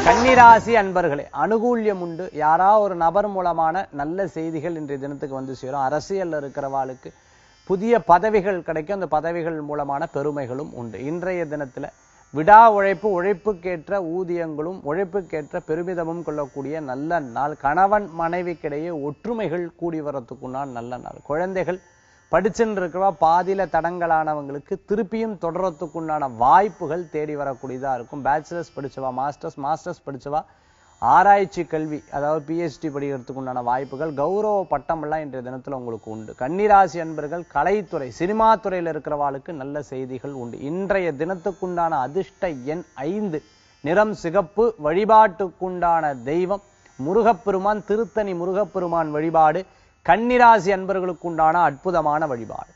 கன்னிராசி அன்பர்களே அனுகூல்யம் உண்டு யாரா ஒரு நபர் மூலமான நல்ல செய்திகள் இன்றைய தினத்துக்கு வந்து சேரும் அரசியல்ல இருக்கிறவாளுக்கு புதிய பதவிகள் கிடைக்கும் அந்த பதவிகள் மூலமான பெருமைகளும் உண்டு இன்றைய தினத்துல விடா உழைப்பு உழைப்புக்கேற்ற ஊதியங்களும் உழைப்புக்கேற்ற பெருமிதமும் கொள்ளக்கூடிய நல்ல நாள் கணவன் மனைவிக்கிடையே ஒற்றுமைகள் கூடி வரத்துக்குண்டான நல்ல நாள் குழந்தைகள் படிச்சுன்னு இருக்கிறவா பாதியில தடங்கலானவங்களுக்கு திருப்பியும் தொடரத்துக்குண்டான வாய்ப்புகள் தேடி வரக்கூடியதா இருக்கும் பேச்சுலர்ஸ் படிச்சவா மாஸ்டர்ஸ் மாஸ்டர்ஸ் படிச்சவா ஆராய்ச்சி கல்வி அதாவது பிஹெச்டி படிக்கிறதுக்கு உண்டான வாய்ப்புகள் கௌரவ பட்டம் எல்லாம் இன்றைய தினத்துல உங்களுக்கு உண்டு கன்னிராசி அன்பர்கள் கலைத்துறை சினிமா துறையில இருக்கிறவாளுக்கு நல்ல செய்திகள் உண்டு இன்றைய தினத்துக்குண்டான அதிர்ஷ்ட எண் ஐந்து நிறம் சிகப்பு வழிபாட்டுக்குண்டான தெய்வம் முருகப்பெருமான் திருத்தணி முருகப்பெருமான் வழிபாடு கன்னிராசி அன்பர்களுக்குண்டான அற்புதமான வழிபாடு